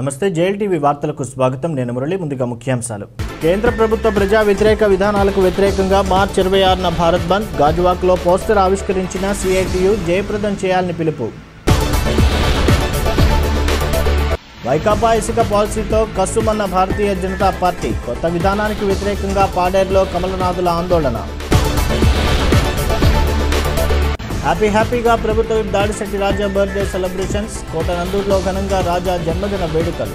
నమస్తే JL TV వార్తలకు స్వాగతం నేను మురళి ముందుగా ముఖ్యాంశాలు కేంద్ర ప్రభుత్వ ప్రజా వ్యతిరేక విధానాలకు వ్యతిరేకంగా మార్చి ఇరవై ఆరున భారత్ బంద్ గాజువాక్లో పోస్టర్ ఆవిష్కరించిన సిఐటియు జయప్రదం చేయాలని పిలుపు వైకాపా ఇసుక పాలసీతో కస్సుమన్న భారతీయ జనతా పార్టీ కొత్త విధానానికి వ్యతిరేకంగా పాడేరులో కమలనాథుల ఆందోళన హ్యాపీ హ్యాపీగా ప్రభుత్వ whip Dadisetti Raja birthday celebrations కోట నందూరులో ఘనంగా రాజా జన్మదిన వేడుకలు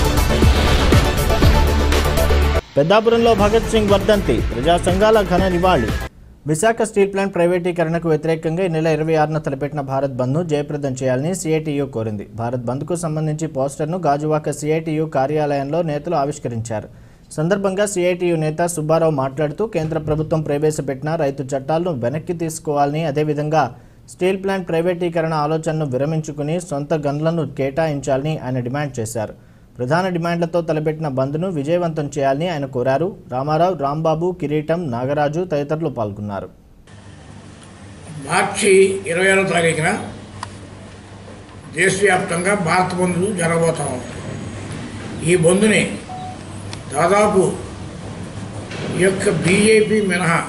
పెద్దాపురంలో భగత్ సింగ్ వర్ధంతి ప్రజా సంఘాల ఘన నివాళి విశాఖ స్టీల్ ప్లాంట్ ప్రైవేటీకరణకు వ్యతిరేకంగా ఈ నెల ఇరవై ఆరున తలపెట్టిన భారత్ బంద్ను జయప్రదం చేయాలని సిఐటియు కోరింది భారత్ బంద్కు సంబంధించి పోస్టర్ను గాజువాక సిఐటియు కార్యాలయంలో నేతలు ఆవిష్కరించారు సందర్భంగా సిఐటియు నేత సుబ్బారావు మాట్లాడుతూ కేంద్ర ప్రభుత్వం ప్రవేశపెట్టిన రైతు చట్టాలను వెనక్కి తీసుకోవాలని అదేవిధంగా స్టీల్ ప్లాంట్ ప్రైవేటీకరణ ఆలోచనను విరమించుకుని సొంత గన్లను కేటాయించాలని ఆయన డిమాండ్ చేశారు ప్రధాన డిమాండ్లతో తలపెట్టిన బంద్ను విజయవంతం చేయాలని ఆయన కోరారు రామారావు రాంబాబు కిరీటం నాగరాజు తదితరులు పాల్గొన్నారు మార్చి ఇరవై ఆరో తారీఖున దేశవ్యాప్తంగా భారత బంధు జరగబోతా ఉంది ఈ బంధుని దాదాపు ఈ యొక్క బీజేపీ మినహా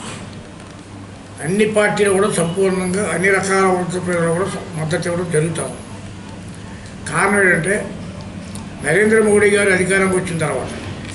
అన్ని పార్టీలు కూడా సంపూర్ణంగా అన్ని రకాల వృత్తి ప్రజలు కూడా మద్దతు ఇవ్వడం జరుగుతూ ఉంది కారణం ఏంటంటే నరేంద్ర మోడీ గారు అధికారంకి వచ్చిన తర్వాత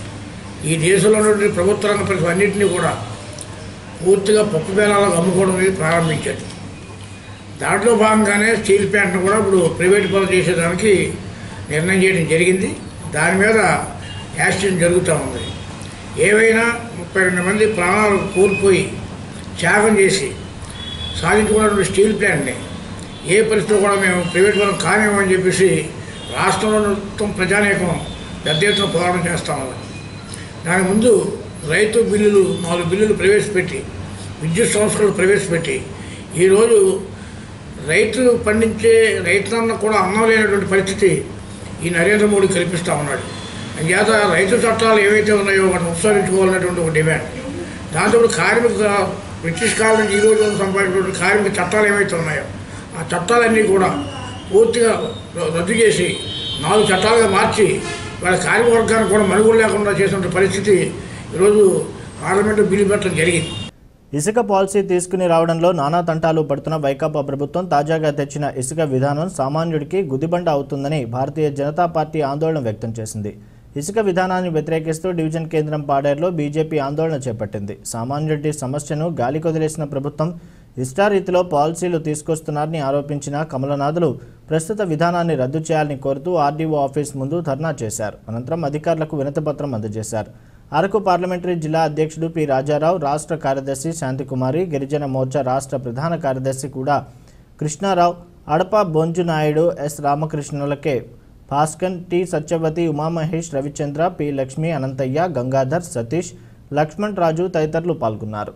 ఈ దేశంలో ఉన్నటువంటి ప్రభుత్వ రంగ పరిస్థితులు అన్నింటినీ కూడా పూర్తిగా పప్పు బేలాలకు అమ్ముకోవడం అనేది ప్రారంభించాడు దాంట్లో భాగంగానే స్టీల్ ప్లాంట్ను కూడా ఇప్పుడు ప్రైవేట్ పనులు చేసేదానికి నిర్ణయం చేయడం జరిగింది దాని మీద యాక్సిడెంట్ జరుగుతూ ఉంది ఏవైనా ముప్పై రెండు మంది ప్రాణాలు కోల్పోయి త్యాగం చేసి సాధించుకున్నటువంటి స్టీల్ ప్లాంట్ని ఏ పరిస్థితిలో కూడా మేము ప్రైవేట్ పనులు కానివ్వమని చెప్పేసి రాష్ట్రంలో మొత్తం ప్రజానీకం పెద్ద ఎత్తున పోరాటం చేస్తా ఉన్నారు దాని ముందు రైతు బిల్లులు నాలుగు బిల్లులు ప్రవేశపెట్టి విద్యుత్ సంస్థలు ప్రవేశపెట్టి ఈరోజు రైతు పండించే రైతులన్న కూడా అన్నం లేనటువంటి పరిస్థితి ఈ నరేంద్ర మోడీ కల్పిస్తూ ఉన్నాడు అంచేత రైతు చట్టాలు ఏవైతే ఉన్నాయో వాటిని ఉపసరించుకోవాలనేటువంటి ఒక డిమాండ్ దాంతో కార్మిక బ్రిటిష్ కాలం నుంచి ఈ రోజు సంపాదించినటువంటి కార్మిక చట్టాలు ఏవైతే ఉన్నాయో ఆ చట్టాలన్నీ కూడా పూర్తిగా రద్దు చేసి నాలుగు చట్టాలుగా మార్చి వాళ్ళ కార్మిక వర్గానికి కూడా మనుగోలు లేకుండా చేసిన పరిస్థితి ఈరోజు పార్లమెంటు బిల్లు పెట్టడం జరిగింది ఇసుక పాలసీ తీసుకుని రావడంలో నానా తంటాలు పడుతున్న వైకాపా ప్రభుత్వం తాజాగా తెచ్చిన ఇసుక విధానం సామాన్యుడికి గుదిబండ అవుతుందని భారతీయ జనతా పార్టీ ఆందోళన వ్యక్తం చేసింది ఇసుక విధానాన్ని వ్యతిరేకిస్తూ డివిజన్ కేంద్రం పాడేరులో బీజేపీ ఆందోళన చేపట్టింది సామాన్యుడి సమస్యను గాలికొదిలేసిన ప్రభుత్వం ఇష్టారీతిలో పాలసీలు తీసుకొస్తున్నారని ఆరోపించిన కమలనాథులు ప్రస్తుత విధానాన్ని రద్దు చేయాలని కోరుతూ ఆర్డీఓ ఆఫీస్ ముందు ధర్నా చేశారు అనంతరం అధికారులకు వినతిపత్రం అందజేశారు అరకు పార్లమెంటరీ జిల్లా అధ్యక్షుడు పి రాజారావు రాష్ట్ర కార్యదర్శి శాంతికుమారి గిరిజన మోర్చా రాష్ట్ర ప్రధాన కార్యదర్శి కూడా కృష్ణారావు అడప బొంజు నాయుడు ఎస్ రామకృష్ణులకే భాస్కన్ టి సత్యవతి ఉమామహేష్ రవిచంద్ర పి లక్ష్మి అనంతయ్య గంగాధర్ సతీష్ లక్ష్మణ్ రాజు తదితరులు పాల్గొన్నారు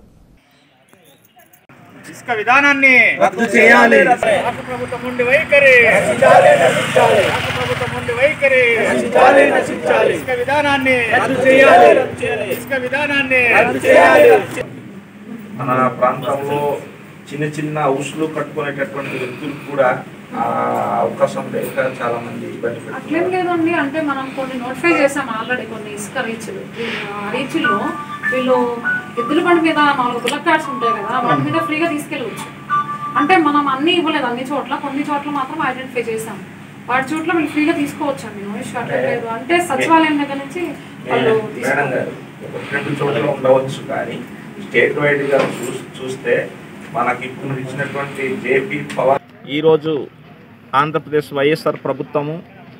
ఇసుక విధానాన్ని రద్దు చేయాలి రాష్ట్ర ప్రభుత్వం నుండి వైఖరి రాష్ట్ర ప్రభుత్వం నుండి వైఖరి నశించాలి నశించాలి ఇసుక విధానాన్ని రద్దు చేయాలి ఇసుక విధానాన్ని రద్దు చేయాలి మన ప్రాంతంలో చిన్న చిన్న హౌస్లు కట్టుకునేటటువంటి వ్యక్తులకు కూడా ఆ అవకాశం లేక చాలా మంది ఇబ్బంది అట్లేం పెడుతున్నారు లేదండి అంటే మనం కొన్ని నోటిఫై చేసాం ఆల్రెడీ కొన్ని ఇసుక రీచ్లు ఆ రీచ్లో వీళ్ళు ఎద్దుల బండి మీద నాలుగు బుల్లక్ కార్డ్స్ ఉంటాయి కదా వాటి మీద ఫ్రీగా తీసుకెళ్ళవచ్చు అంటే మనం అన్ని ఇవ్వలేదు అన్ని చోట్ల కొన్ని చోట్ల మాత్రం ఐడెంటిఫై చేసాం వాటి చోట్ల వీళ్ళు ఫ్రీగా తీసుకోవచ్చు అండి నో ఇష్యూ అట్లా లేదు అంటే సచివాలయం దగ్గర నుంచి వాళ్ళు మేడం తీసుకోవచ్చు గారు ఒకటి రెండు చోట్ల ఉండవచ్చు కానీ స్టేట్ వైడ్ గా చూ- చూస్తే మనకి ఇప్పుడు ఇచ్చినటువంటి జేపీ పవర్ ఈరోజు ఆంధ్రప్రదేశ్ వైఎస్ఆర్ ప్రభుత్వము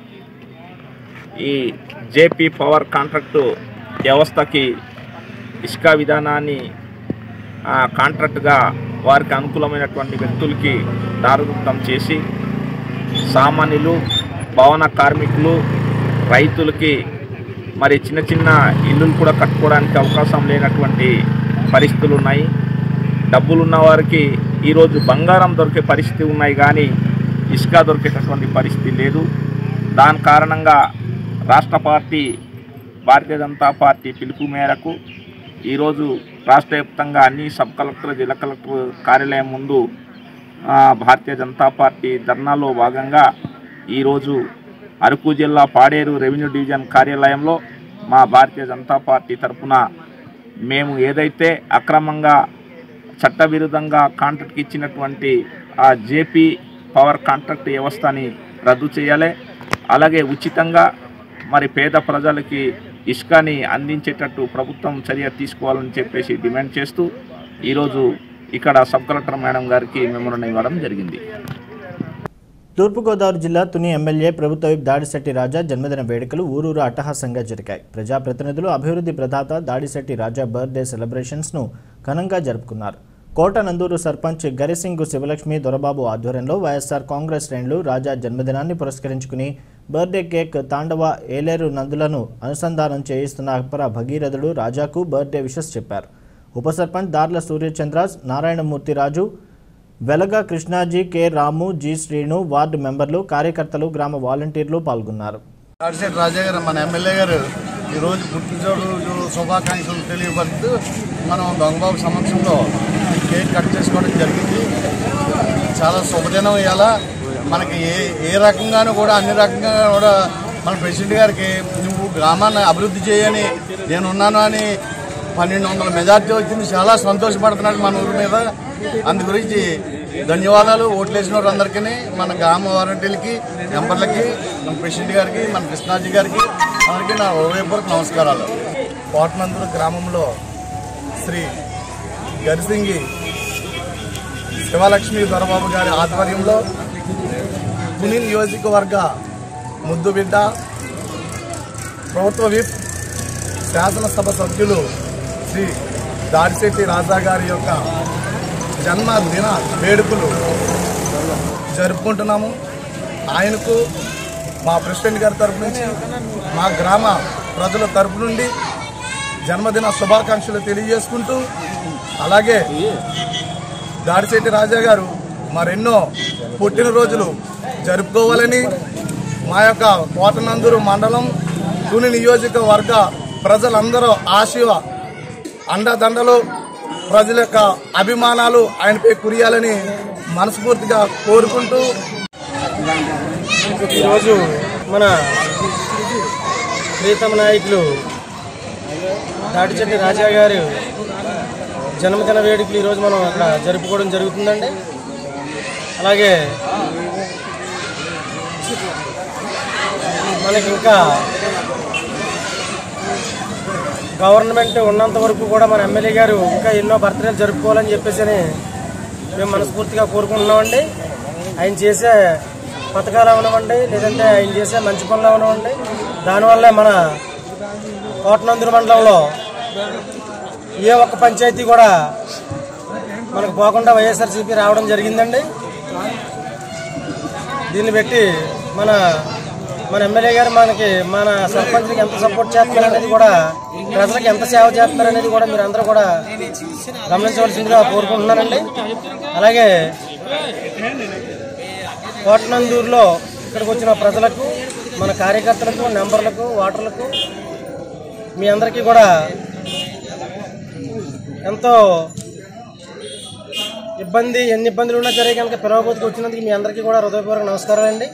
ఈ జేపీ పవర్ కాంట్రాక్టు వ్యవస్థకి ఇసుక విధానాన్ని ఆ, కాంట్రాక్ట్గా వారికి అనుకూలమైనటువంటి వ్యక్తులకి దారుదత్తం చేసి సామాన్యులు భవన కార్మికులు రైతులకి మరి చిన్న చిన్న ఇల్లులు కూడా కట్టుకోవడానికి అవకాశం లేనటువంటి పరిస్థితులు ఉన్నాయి డబ్బులు ఉన్న వారికి ఈరోజు బంగారం దొరికే పరిస్థితి ఉన్నాయి కానీ ఇసుక దొరికేటటువంటి పరిస్థితి లేదు దాని కారణంగా రాష్ట్ర పార్టీ భారతీయ జనతా పార్టీ పిలుపు మేరకు ఈరోజు రాష్ట్ర వ్యాప్తంగా అన్ని సబ్ కలెక్టర్ జిల్లా కలెక్టర్ కార్యాలయం ముందు ఆ, భారతీయ జనతా పార్టీ ధర్నాలో భాగంగా ఈరోజు అరకు జిల్లా పాడేరు రెవెన్యూ డివిజన్ కార్యాలయంలో మా భారతీయ జనతా పార్టీ తరఫున మేము ఏదైతే అక్రమంగా చట్టవిరుద్ధంగా కాంట్రాక్ట్కి ఇచ్చినటువంటి ఆ జేపీ పవర్ కాంట్రాక్ట్ వ్యవస్థని రద్దు చేయాలి అలాగే ఉచితంగా మరి పేద ప్రజలకి ఇసుకని అందించేటట్టు ప్రభుత్వం చర్య తీసుకోవాలని చెప్పేసి డిమాండ్ చేస్తూ ఈరోజు ఇక్కడ సబ్ కలెక్టర్ మేడం గారికి మెమోరం ఇవ్వడం జరిగింది తూర్పుగోదావరి జిల్లా తుని ఎమ్మెల్యే ప్రభుత్వ విప్ దాడిశెట్టి రాజా జన్మదిన వేడుకలు ఊరూరు అట్టహాసంగా జరిగాయి ప్రజాప్రతినిధులు అభివృద్ధి ప్రదాత దాడిశెట్టి రాజా బర్త్డే సెలబ్రేషన్స్ను ఘనంగా జరుపుకున్నారు కోట నందూరు సర్పంచ్ గరిసింగు శివలక్ష్మి దొరబాబు ఆధ్వర్యంలో వైఎస్ఆర్ కాంగ్రెస్ శ్రేణులు రాజా జన్మదినాన్ని పురస్కరించుకుని బర్త్డే కేక్ తాండవ ఏలేరు నందులను అనుసంధానం చేయిస్తున్న అపర భగీరథుడు రాజాకు బర్త్డే విషెస్ చెప్పారు ఉప సర్పంచ్ దార్ల Suryachandra Narayanamurthy Raju Velaga Krishnaji K Ramu G Srinu ward మెంబర్లు కార్యకర్తలు గ్రామ వాలంటీర్లు పాల్గొన్నారు కాడిశెట్టి రాజా గారు మన ఎమ్మెల్యే గారు ఈరోజు పుట్టినరోజు శుభాకాంక్షలు తెలియపరుస్తూ మనం దొంగబాబు సమక్షంలో ఈ కేక్ కట్ చేసుకోవడం జరిగింది చాలా శుభదినం ఇవాళ మనకి ఏ ఏ రకంగానూ కూడా అన్ని రకంగా కూడా మన ప్రెసిడెంట్ గారికి నువ్వు గ్రామాన్ని అభివృద్ధి చేయని నేను ఉన్నాను అని పన్నెండు వందల మెజార్టీ వచ్చింది చాలా సంతోషపడుతున్నాడు మన ఊరి మీద అందు గురించి ధన్యవాదాలు ఓట్లేసిన వాళ్ళందరికీ మన గ్రామ వారంటీలకి మెంబర్లకి మన ప్రెసిడెంట్ గారికి మన కృష్ణాజీ గారికి అందరికీ నా హృదయపూర్వక నమస్కారాలు కోటనందూరు గ్రామంలో శ్రీ గరిసింగి శివలక్ష్మి దొరబాబు గారి ఆధ్వర్యంలో తుని నియోజకవర్గ ముద్దుబిడ్డ ప్రభుత్వ విప్ శాసనసభ సభ్యులు శ్రీ దాడిశెట్టి రాజా గారి యొక్క జన్మదిన వేడుకలు జరుపుకుంటున్నాము ఆయనకు మా ప్రెసిడెంట్ గారి తరపు నుంచి మా గ్రామ ప్రజల తరపు నుండి జన్మదిన శుభాకాంక్షలు తెలియజేసుకుంటూ అలాగే దాడిశెట్టి రాజా గారు మరెన్నో పుట్టినరోజులు జరుపుకోవాలని మా యొక్క కోటనందూరు మండలం తుని నియోజకవర్గ ప్రజలందరూ ఆశీవ అండదండలు ప్రజల యొక్క అభిమానాలు ఆయనపై కురియాలని మనస్ఫూర్తిగా కోరుకుంటూ ఈరోజు మన ప్రీతమ నాయకులు దాటిచెట్టి రాజా గారు జన్మదిన వేడుకలు ఈరోజు మనం అక్కడ జరుపుకోవడం జరుగుతుందండి అలాగే మనకి ఇంకా గవర్నమెంట్ ఉన్నంత వరకు కూడా మన ఎమ్మెల్యే గారు ఇంకా ఎన్నో బర్త్డేలు జరుపుకోవాలని చెప్పేసి అని మేము మనస్ఫూర్తిగా కోరుకుంటున్నామండి ఆయన చేసే పథకాలు అవనివ్వండి లేదంటే ఆయన చేసే మంచి పనులు అవనివ్వండి దానివల్లే మన కోటనందుల మండలంలో ఏ ఒక్క పంచాయతీ కూడా మనకు పోకుండా వైఎస్ఆర్సీపీ రావడం జరిగిందండి దీన్ని బట్టి మన మన ఎమ్మెల్యే గారు మనకి మన సర్పంచ్కి ఎంత సపోర్ట్ చేస్తున్నారనేది కూడా ప్రజలకు ఎంత సేవ చేస్తున్నారనేది కూడా మీరు అందరూ కూడా గమనించవలసిందిగా కోరుకుంటున్నానండి అలాగే కోటనందూరులో ఇక్కడికి వచ్చిన ప్రజలకు మన కార్యకర్తలకు మెంబర్లకు ఓటర్లకు మీ అందరికీ కూడా ఎంతో ఇబ్బంది ఎన్ని ఇబ్బందులు ఉన్నా సరే కనుక పిలవబోతుకు వచ్చినందుకు మీ అందరికీ కూడా హృదయపూర్వక నమస్కారాలు అండి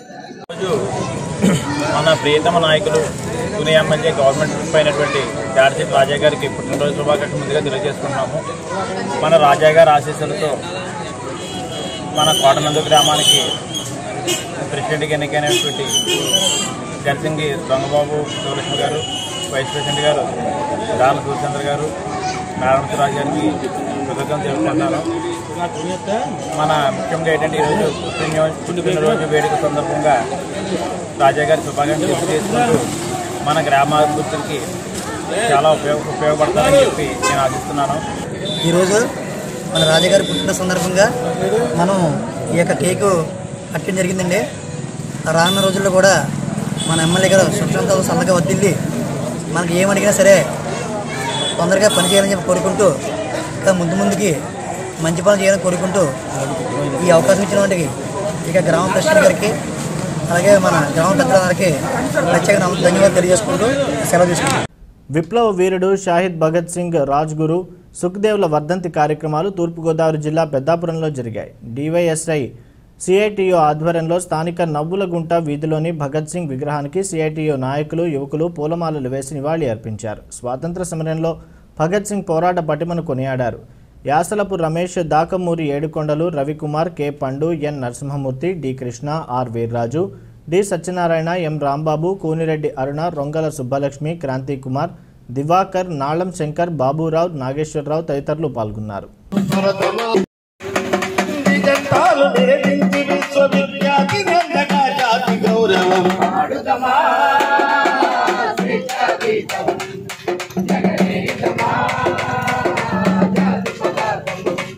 మన ప్రియతమ నాయకులు తుని ఎమ్మెల్యే గవర్నమెంట్ విప్ అయినటువంటి జార్జిట్ రాజా గారికి పుట్టినరోజు శుభాకాంక్షలు ముందుగా తెలియజేసుకుంటున్నాము మన రాజా గారి ఆశీస్సులతో మన కోటనందు గ్రామానికి ప్రెసిడెంట్గా ఎన్నికైనటువంటి గర్సింగి రంగబాబు శివలక్ష్మి గారు వైస్ ప్రెసిడెంట్ గారు దాన సూర్చంద్ర గారు నారాయణ రాజు గారికి కృతజ్ఞతలు తెలుపుకుంటున్నాను మన ముఖ్యంగా ఏంటంటే ఈరోజు పుట్టినరోజు పుట్టినరోజు వేడుక సందర్భంగా రాజా గారి శుభాకాంక్షలు తెలియజేసుకుంటూ మన గ్రామాభివృద్ధికి చాలా ఉపయోగ ఉపయోగపడతారని చెప్పి నేను ఆశిస్తున్నాను ఈరోజు మన రాజాగారి పుట్టిన సందర్భంగా మనం ఈ యొక్క కేకు కట్టడం జరిగిందండి రానున్న రోజుల్లో కూడా మన ఎమ్మెల్యే గారు సుశాంత్ సల్లగా వద్దిల్లి మనకి ఏమడిగినా సరే తొందరగా పని చేయాలని చెప్పి కోరుకుంటూ ఇంకా ముందు ముందుకి మంచి పనులు చేయాలని కోరుకుంటూ ఈ అవకాశం ఇచ్చిన వాటికి ఇక గ్రామ ప్రెసిడెంట్ గారికి అలాగే మన గ్రామ పెద్దలందరికీ ప్రత్యేక నమ- ధన్యవాదాలు తెలియజేసుకుంటూ సెలవు తీసుకుంటాం విప్లవ వీరుడు షాహిద్ భగత్ సింగ్ రాజ్గురు సుఖ్దేవ్ల వర్ధంతి కార్యక్రమాలు తూర్పుగోదావరి జిల్లా పెద్దాపురంలో జరిగాయి డివైఎస్ఐ సిఐటియు ఆధ్వర్యంలో స్థానిక నవ్వులగుంట వీధిలోని భగత్ సింగ్ విగ్రహానికి సిఐటియు నాయకులు యువకులు పూలమాలలు వేసి నివాళి అర్పించారు స్వాతంత్ర సమరంలో భగత్ సింగ్ పోరాట పటిమను కొనియాడారు Yasalapu Ramesh Dakamuri Yedukondalu Ravikumar K Pandu N Narasimhamurthy D Krishna R Veerraju D Satyanarayana M Rambabu Kunireddy Aruna Rongala Subbalakshmi Kranthi Kumar Divakar Nalam Shankar Baburao Nageswararao తదితరులు పాల్గొన్నారు విజంతాలు నిరదించి విశ్వవిఖ్యాతి నందక జాతి గౌరవం ఆడుదమా స్వేచ్ఛాగీతం జగదేగితమా జాతి పదార్థం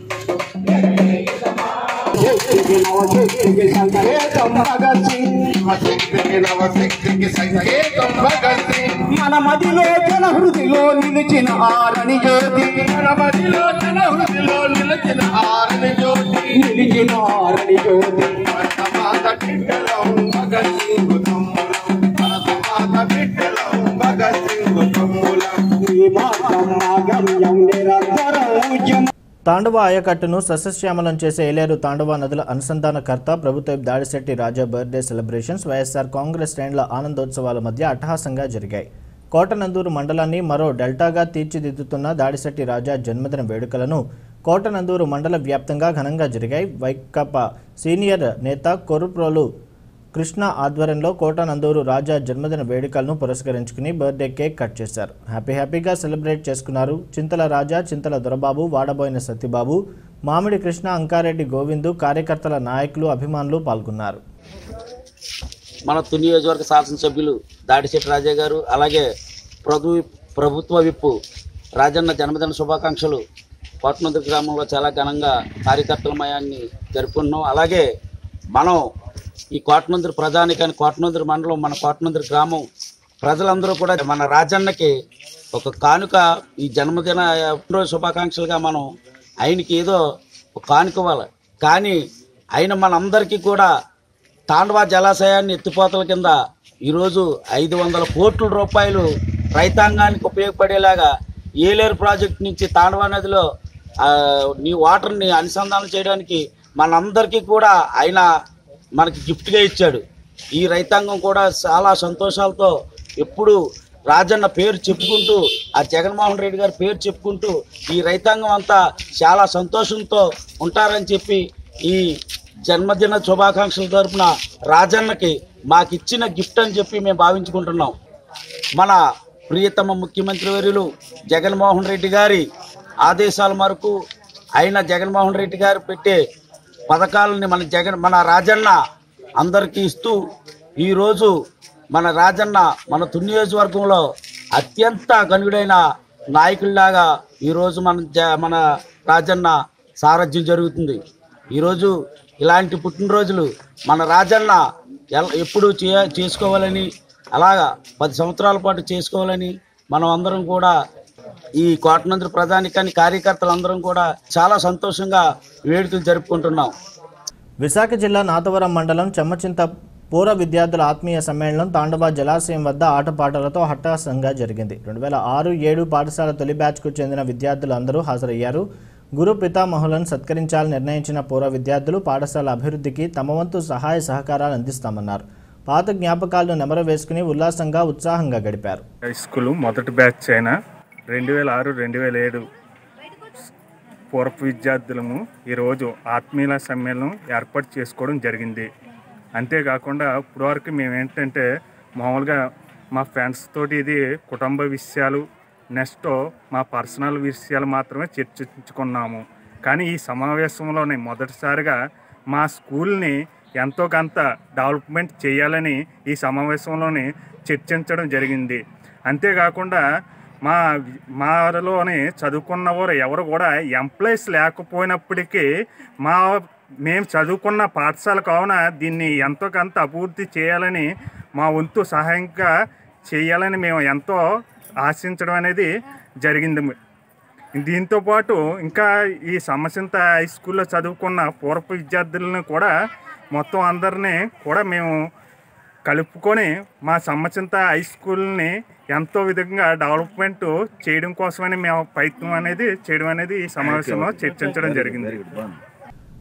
జగదేగితమా శక్తికి నవశక్తికి సంకేతం భగత్ సింగ్ శక్తికి నవశక్తికి సంకేతం భగత్ సింగ్ మన మదిలో జన హృదిలో నిలిచిన ఆరని జ్యోతి మన మదిలో జన హృదిలో నిలిచిన ఆరని జ్యోతి నిలిచిన ఆరని జ్యోతి భారత బిడ్డలం భగత్ సింగ్ తమ్ములం భారత బిడ్డలం భగత్ సింగ్ తమ్ములం ఈ మాతం మా గమ్యం నిరంతరం ఉద్యమం తాండవ ఆయకట్టును సస్యశ్యామలం చేసే ఏలేరు తాండవ నదుల అనుసంధానకర్త ప్రభుత్వ Dadisetti Raja birthday celebrations YSR Congress శ్రేణుల ఆనందోత్సవాల మధ్య అట్టహాసంగా జరిగాయి కోటనందూరు మండలాన్ని మరో డెల్టాగా తీర్చిదిద్దుతున్న దాడిశెట్టి రాజా జన్మదిన వేడుకలను కోటనందూరు మండల వ్యాప్తంగా ఘనంగా జరిగాయి వైకాపా సీనియర్ నేత కొరుప్రోలు కృష్ణ ఆధ్వర్యంలో కోటనందూరు రాజా జన్మదిన వేడుకలను పురస్కరించుకుని బర్త్డే కేక్ కట్ చేశారు హ్యాపీ హ్యాపీగా సెలబ్రేట్ చేసుకున్నారు చింతల రాజా చింతల దొరబాబు వాడబోయిన సత్యబాబు మామిడి కృష్ణ అంకారెడ్డి గోవిందు కార్యకర్తల నాయకులు అభిమానులు పాల్గొన్నారు మన తుని నియోజకవర్గ శాసనసభ్యులు దాడిశెట్టి రాజా గారు అలాగే ప్రభు ప్రభుత్వ విప్పు రాజన్న జన్మదిన శుభాకాంక్షలు కోటనందు గ్రామంలో చాలా ఘనంగా కార్యకర్తల మయాన్ని జరుపుకుంటున్నాం అలాగే మనం ఈ కోటనందురు ప్రధానికాని కోటనందురు మండలం మన కోటనందురు గ్రామం ప్రజలందరూ కూడా మన రాజన్నకి ఒక కానుక ఈ జన్మదిన పుట్టినరోజు శుభాకాంక్షలుగా మనం ఆయనకి ఏదో ఒక కానుక ఇవ్వాలి కానీ ఆయన మనందరికీ కూడా తాండవా జలాశయాన్ని ఎత్తిపోతల కింద ఈరోజు ఐదు వందల కోట్ల రూపాయలు రైతాంగానికి ఉపయోగపడేలాగా ఏలేరు ప్రాజెక్టు నుంచి తాండవా నదిలో ఆ, నీ వాటర్ని అనుసంధానం చేయడానికి మనందరికీ కూడా ఆయన మనకి గిఫ్ట్గా ఇచ్చాడు ఈ రైతాంగం కూడా చాలా సంతోషాలతో ఎప్పుడు రాజన్న పేరు చెప్పుకుంటూ ఆ జగన్మోహన్ రెడ్డి గారి పేరు చెప్పుకుంటూ ఈ రైతాంగం అంతా చాలా సంతోషంతో ఉంటారని చెప్పి ఈ జన్మదిన శుభాకాంక్షల తరపున రాజన్నకి మాకు ఇచ్చిన గిఫ్ట్ అని చెప్పి మేము భావించుకుంటున్నాం మన ప్రియతమ ముఖ్యమంత్రి వర్యులు జగన్మోహన్ రెడ్డి గారి ఆదేశాల మేరకు అయిన జగన్మోహన్ రెడ్డి గారు పెట్టే పథకాలని మన జగన్ మన రాజన్న అందరికీ ఇస్తూ ఈరోజు మన రాజన్న మన తుని నియోజకవర్గంలో అత్యంత గనుడైన నాయకుల్లాగా ఈరోజు మన జ- మన రాజన్న సారథ్యం జరుగుతుంది ఈరోజు ఇలాంటి పుట్టినరోజులు మన రాజన్న ఎల్- ఎప్పుడు చే చేసుకోవాలని అలాగా పది సంవత్సరాల పాటు చేసుకోవాలని మనం అందరం కూడా ఈ కోటనంద్ర ప్రధానికాని కార్యకర్తలందరం కూడా చాలా సంతోషంగా వేడుకలు జరుపుకుంటున్నాం విశాఖ జిల్లా నాతవరం మండలం చెమ్మచింత పూర్వ విద్యార్థుల ఆత్మీయ సమ్మేళనం తాండవ జలాశయం వద్ద ఆటపాటలతో హఠాసంగా జరిగింది రెండు వేల ఆరు ఏడు పాఠశాల తొలి బ్యాచ్కు చెందిన విద్యార్థులు అందరూ హాజరయ్యారు గురు పితామహులను సత్కరించాలని నిర్ణయించిన పూర్వ విద్యార్థులు పాఠశాల అభివృద్ధికి తమ వంతు సహాయ సహకారాలు అందిస్తామన్నారు పాత జ్ఞాపకాలను నెమరు వేసుకుని ఉల్లాసంగా ఉత్సాహంగా గడిపారు హై స్కూల్ మొదటి బ్యాచ్ అయిన రెండు వేల ఆరు రెండు వేల ఏడు పూర్వ విద్యార్థులము ఈరోజు ఆత్మీయుల సమ్మేళనం ఏర్పాటు చేసుకోవడం జరిగింది అంతేకాకుండా ఇప్పటివరకు మేము ఏంటంటే మామూలుగా మా ఫ్రెండ్స్ తోటి ఇది కుటుంబ విషయాలు నెక్స్ట్ మా పర్సనల్ విషయాలు మాత్రమే చర్చించుకున్నాము కానీ ఈ సమావేశంలోనే మొదటిసారిగా మా స్కూల్ని ఎంతో కొంత డెవలప్మెంట్ చేయాలని ఈ సమావేశంలోనే చర్చించడం జరిగింది అంతేకాకుండా మా మాలోని చదువుకున్న వారు ఎవరు కూడా ఎంప్లాయీస్ లేకపోయినప్పటికీ మా మేము చదువుకున్న పాఠశాల కావున దీన్ని ఎంతో కొంత అభివృద్ధి చేయాలని మా వంతు సహాయంగా చేయాలని మేము ఎంతో ఆశించడం అనేది జరిగింది దీంతో పాటు ఇంకా ఈ సమసింత హై స్కూల్లో చదువుకున్న పూర్వ విద్యార్థులను కూడా మొత్తం అందరినీ కూడా మేము కలుపుకొని మా సమ్మచింత హై స్కూల్ని ఎంతో విధంగా డెవలప్మెంట్ చేయడం కోసమని మేము ప్రయత్నం అనేది చేయడం అనేది ఈ సమావేశంలో చర్చించడం జరిగింది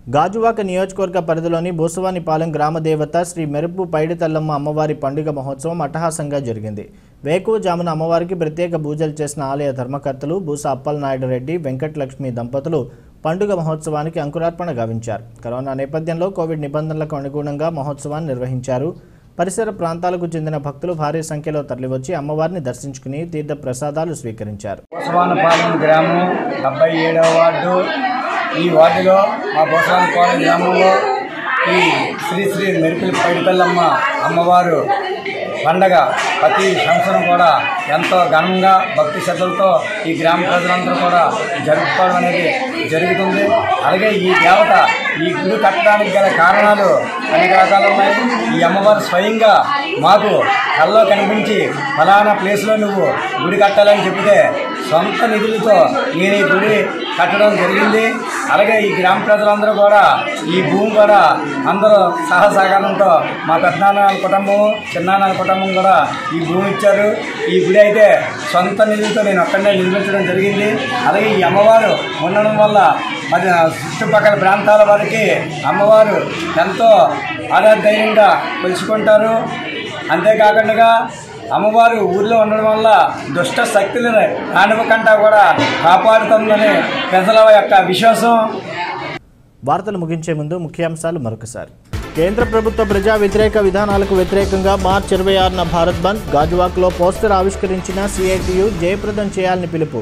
గాజువాక నియోజకవర్గ పరిధిలోని బోసువానిపాలెం గ్రామ దేవత శ్రీ మెరుపు పైడితల్లమ్మ అమ్మవారి పండుగ మహోత్సవం అట్టహాసంగా జరిగింది వేకువజామున అమ్మవారికి ప్రత్యేక పూజలు చేసిన ఆలయ ధర్మకర్తలు బూస అప్పలనాయుడు రెడ్డి వెంకటలక్ష్మి దంపతులు పండుగ మహోత్సవానికి అంకురార్పణ గావించారు కరోనా నేపథ్యంలో కోవిడ్ నిబంధనలకు అనుగుణంగా మహోత్సవాన్ని నిర్వహించారు పరిసర ప్రాంతాలకు చెందిన భక్తులు భారీ సంఖ్యలో తరలివచ్చి అమ్మవారిని దర్శించుకుని తీర్థ ప్రసాదాలు స్వీకరించారు బోసవానపాలెం గ్రామం డెబ్బై ఏడవ వార్డు ఈ వార్డులో మా బోసవానపాలెం గ్రామంలో ఈ శ్రీ శ్రీ మెరుపుల పైడిపల్లమ్మ అమ్మవారు పండగ ప్రతి సంవత్సరం కూడా ఎంతో ఘనంగా భక్తి శ్రద్ధలతో ఈ గ్రామ ప్రజలందరూ కూడా జరుపుకోవడం అనేది జరుగుతుంది అలాగే ఈ దేవత ఈ గుడి కట్టడానికి గల కారణాలు అనేక రకాలు ఉన్నాయి ఈ అమ్మవారు స్వయంగా మాకు కల్లో కనిపించి ఫలానా ప్లేస్లో నువ్వు గుడి కట్టాలని చెబితే సొంత నిధులతో నేను ఈ గుడి కట్టడం జరిగింది అలాగే ఈ గ్రామ ప్రజలందరూ కూడా ఈ భూమి కూడా అందరూ సహసహకారంతో మా పెద్దనాన్న కుటుంబం చిన్నాన్న కుటుంబం కూడా ఈ భూమి ఇచ్చారు ఈ గుడి అయితే సొంత నిధులతో నేను ఒక్కడనే నిర్మించడం జరిగింది అలాగే ఈ అమ్మవారు ఉండడం వల్ల మరి చుట్టుపక్కల ప్రాంతాల వారికి అమ్మవారు ఎంతో ఆధారధైర్యంగా కొలుచుకుంటారు అంతేకాకుండా అమ్మవారు ఊర్లో ఉండడం వల్ల దుష్ట శక్తులను రానివ్వకుండా కూడా కాపాడుతుందని ప్రజల యొక్క విశ్వాసం వార్తలు ముగించే ముందు ముఖ్యాంశాలు మరొకసారి కేంద్ర ప్రభుత్వ ప్రజా వ్యతిరేక విధానాలకు వ్యతిరేకంగా మార్చి ఇరవై ఆరున భారత్ బంద్ గాజువాక్లో పోస్టర్ ఆవిష్కరించిన సిఐటియు జయప్రదం చేయాలని పిలుపు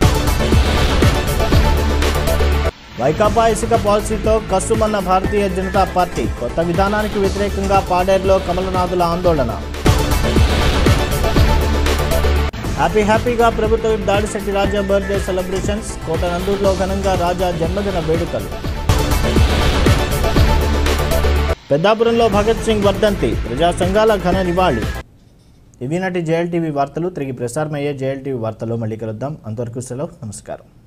వైకాపా ఇసుక పాలసీతో కస్సుమన్న భారతీయ జనతా పార్టీ కొత్త విధానానికి వ్యతిరేకంగా పాడేరులో కమలనాథుల ఆందోళన హ్యాపీ హ్యాపీగా ప్రభుత్వ whip Dadisetti Raja birthday celebrations కోట నందూరులో ఘనంగా రాజా జన్మదిన వేడుకలు పెద్దాపురంలో భగత్ సింగ్ వర్ధంతి ప్రజా సంఘాల ఘన నివాళి ఇవి నాటి జేఎల్టీవీ వార్తలు తిరిగి ప్రసారమయ్యే జేఎల్టీవీ వార్తల్లో మళ్ళీ కలుద్దాం అంతవరకు సెలవు నమస్కారం